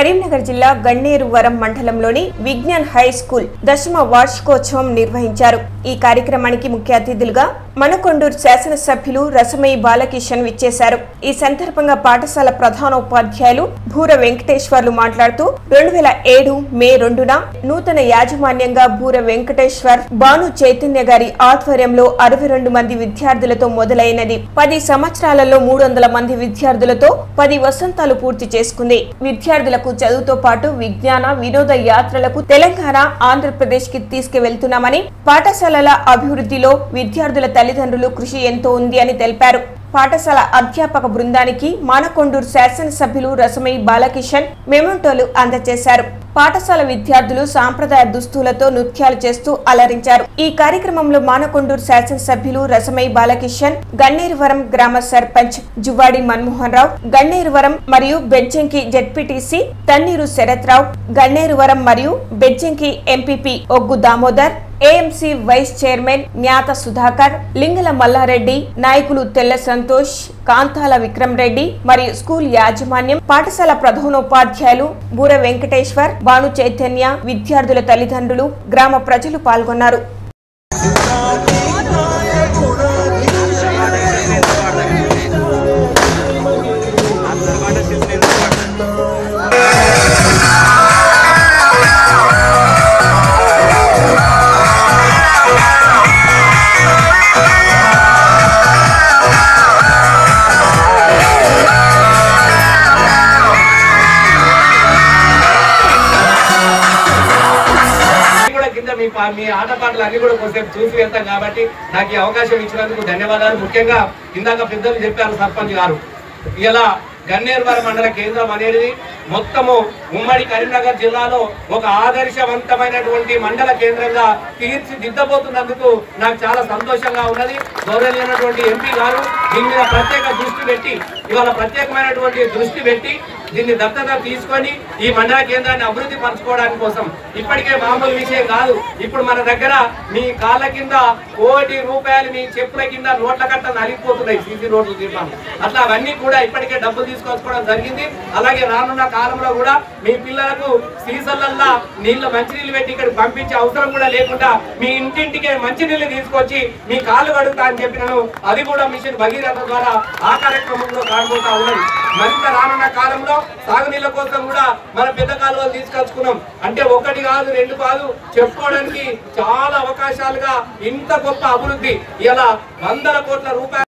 కరీంనగర్ జిల్లా గన్నేరు వరం మండలంలోని విజ్ఞాన్ హై స్కూల్ దశమ వార్షికోత్సవం నిర్వహించారు ఈ కార్యక్రమానికి ముఖ్య అతిథులుగా మనకొండూరు శాసనసభ్యులు రసమయి బాలకిషన్ విచ్చేశారు ఈ సందర్భంగా పాఠశాల ప్రధానోపాధ్యాయులు భూర వెంకటేశ్వర్లు మాట్లాడుతూ రెండు వేల ఏడు మే రెండున నూతన యాజమాన్యంగా భూర వెంకటేశ్వర్ భాను చైతన్య గారి ఆధ్వర్యంలో అరవై రెండు మంది విద్యార్థులతో మొదలైనది పది సంవత్సరాలలో మూడు వందల మంది విద్యార్థులతో పది వసంతాలు పూర్తి చేసుకుంది విద్యార్థులకు చదువుతో పాటు విజ్ఞాన వినోద యాత్రలకు తెలంగాణ ఆంధ్రప్రదేశ్ కి తీసుకువెళ్తున్నామని పాఠశాలల అభివృద్ధిలో విద్యార్థుల తల్లిదండ్రులు కృషి ఎంతో ఉంది అని తెలిపారు పాఠశాల అధ్యాపక బృందానికి మానకొండూరు శాసనసభ్యులు రసమయి బాలకిషన్ మెమంటోలు అందజేశారు పాఠశాల విద్యార్థులు సాంప్రదాయ దుస్తులతో నృత్యాలు చేస్తూ అలరించారు ఈ కార్యక్రమంలో మానకొండూరు శాసనసభ్యులు రసమయి బాలకిషన్ గన్నేరువరం గ్రామ సర్పంచ్ జువ్వాడి మన్మోహన్ రావు గన్నేరువరం మరియు బెజ్జంకి జెడ్పీటీసీ తన్నీరు శరత్రావు గన్నేరువరం మరియు Bejjanki MPP Oggu Damodar AMC vice chairman Nyatha Sudhakar Lingala Mallareddy నాయకులు తెల్ల సంతోష్ కాంతాల విక్రమ్ రెడ్డి మరియు స్కూల్ యాజమాన్యం పాఠశాల ప్రధానోపాధ్యాయులు బూర వెంకటేశ్వర్ భాను చైతన్య విద్యార్థుల తల్లిదండ్రులు గ్రామ ప్రజలు పాల్గొన్నారు అన్ని కూడా కింద మీ పా- మీ ఆటపాటలు అన్ని కూడా కొంచెం చూసి వెళ్తాం కాబట్టి నాకు ఈ అవకాశం ఇచ్చినందుకు ధన్యవాదాలు ముఖ్యంగా ఇందాక పెద్దలు చెప్పారు సర్పంచ్ గారు ఇలా గన్నేరువర మండల కేంద్రం అనేది మొత్తము ఉమ్మడి కరీంనగర్ జిల్లాలో ఒక ఆదర్శవంతమైనటువంటి మండల కేంద్రంగా తీర్చిదిద్దబోతున్నందుకు నాకు చాలా సంతోషంగా ఉన్నది గౌరవనీయమైనటువంటి ఎంపీ గారు దీని మీద ప్రత్యేక దృష్టి పెట్టి ఇవాళ ప్రత్యేకమైనటువంటి దృష్టి పెట్టి దీన్ని దత్తత తీసుకొని ఈ మండల కేంద్రాన్ని అభివృద్ధి పరచుకోవడానికి కోసం ఇప్పటికే మామూలు విషయం కాదు ఇప్పుడు మన దగ్గర మీ కాళ్ళ కింద కోటి రూపాయలు మీ చెప్పుల కింద నోట్ల కట్ట నలిగిపోతున్నాయి సీసీ రోడ్లు తీర్మానం అట్లా అవన్నీ కూడా ఇప్పటికే డబ్బులు తీసుకొచ్చుకోవడం జరిగింది అలాగే రానున్న కాలంలో కూడా మీ పిల్లలకు సీజన్లల్లా నీళ్ళ మంచినీళ్ళు పెట్టి ఇక్కడ పంపించే అవసరం కూడా లేకుండా మీ ఇంటింటికే మంచినీళ్ళు తీసుకొచ్చి మీ కాళ్ళు కడుగుతా అని చెప్పినాను అది కూడా మిషన్ భగీరథ ద్వారా ఆ కార్యక్రమంలో కాకపోతా ఉన్నది మరింత రానున్న కాలంలో సాగునీళ్ళ కోసం కూడా మన పెద్ద కాలువలు తీసుకొచ్చుకున్నాం అంటే ఒకటి కాదు రెండు కాదు చెప్పుకోవడానికి చాలా అవకాశాలుగా ఇంత గొప్ప అభివృద్ధి ఇలా వందల కోట్ల రూపాయలు